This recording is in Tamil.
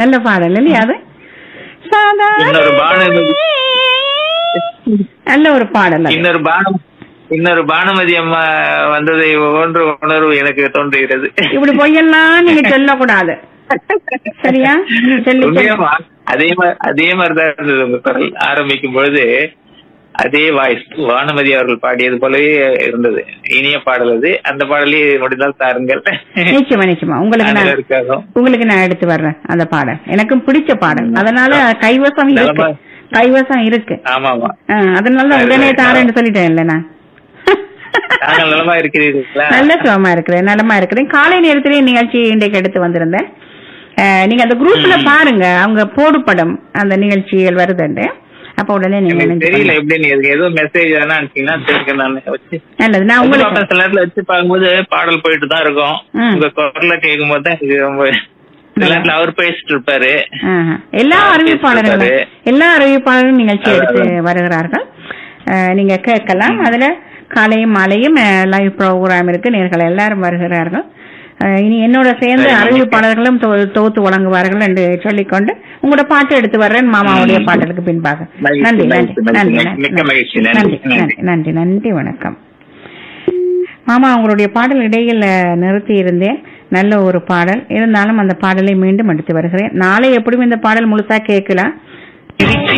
நல்ல பாடல் இல்லையா அது இன்னொரு பானுமதி நல்ல ஒரு பாடல் அது. இன்னொரு பானம் இன்னொரு பானுமதி அம்மா வந்ததை ஒன்று உணர்வு எனக்கு தோன்றுகிறது இப்படி பொய்யெல்லாம் நீங்க சொல்லக்கூடாது சரியா சொல்லி சொல்லி உண்மையாமா அதே மாதிரி அதே மாதிரிதான் இருந்தது உங்க குரல் ஆரம்பிக்கும் பொழுது அதே வாய்ஸ் வானுமதி அவர்கள் பாடியது போலவே இருந்தது இனிய பாடல் அது அந்த பாடலே முடிந்தால் தாருங்கள் நிச்சயமா நிச்சயமா உங்களுக்கு நான் இருக்காதோ உங்களுக்கு நான் எடுத்து வர்றேன் அந்த பாடல் எனக்கும் பிடிச்ச பாடல் அதனால கைவசம் இருக்கு நலமா- கைவசம் இருக்கு ஆமா ஆமா ஆ, அதனால தான் உடனே தாரேன்னு சொல்லிட்டேன் இல்ல நான் நாங்கள் நலமா இருக்கிறீர்களா நல்ல சுகமா இருக்கிறேன் நலமா இருக்கிறேன் காலை நேரத்திலே நிகழ்ச்சி இன்றைக்கு எடுத்து வந்திருந்தேன் அஹ், நீங்க அந்த குரூப்ல பாருங்க அவங்க போடு படம் அந்த நிகழ்ச்சிகள் வருதுண்டு அப்ப உடனே நீங்க எனக்கு நினைச்சு தெரியல பாருங்க. எப்படி நீ அதுக்கு ஏதோ மெசேஜ் எதனா அனுப்பிச்சீங்கன்னா தெரிஞ்சுக்க நான் வச்சு நல்லது நான் உங்களுக்கு உங்களுக்கு சில நேரத்துல வச்சு பார்க்கும்போது பாடல் போயிட்டு தான் இருக்கும் ம். உங்க குரலை கேட்கும் போது தான் எனக்கு ரொம்ப சில நேரத்துல அவர் பேசிட்டு இருப்பாரு ஆஹா. எல்லா ஆ, அறிவிப்பாளர்களும் பேசுறாரு. எல்லா அறிவிப்பாளரும் நிகழ்ச்சி அதான், எடுத்து வருகிறார்கள் அஹ், நீங்க கேட்கலாம் அதுல காலையும் மாலையும் லைவ் ப்ரோக்ராம் இருக்கு நேர்கள் எல்லாரும் வருகிறார்கள் அஹ், இனி என்னோட சேர்ந்து சரி, அறிவிப்பாளர்களும் தொ- தொகுத்து வழங்குவார்கள் என்று சொல்லிக்கொண்டு உங்களோட பாட்டு எடுத்து வர்றேன் மாமாவுடைய ம். பாடலுக்கு பின்பாக மகிழ்ச்சி, நன்றி நன்றி மகிழ்ச்சி, நன்றி மகிழ்ச்சி. மிக்க மகிழ்ச்சி. நன்றி, நன்றி நன்றி நன்றி நன்றி வணக்கம் மாமா உங்களுடைய பாடல் இடையில நிறுத்தி இருந்தேன் நல்ல ஒரு பாடல் இருந்தாலும் அந்த பாடலை மீண்டும் எடுத்து வருகிறேன் நாளை எப்படியும் இந்த பாடல் முழுசா கேட்கலாம்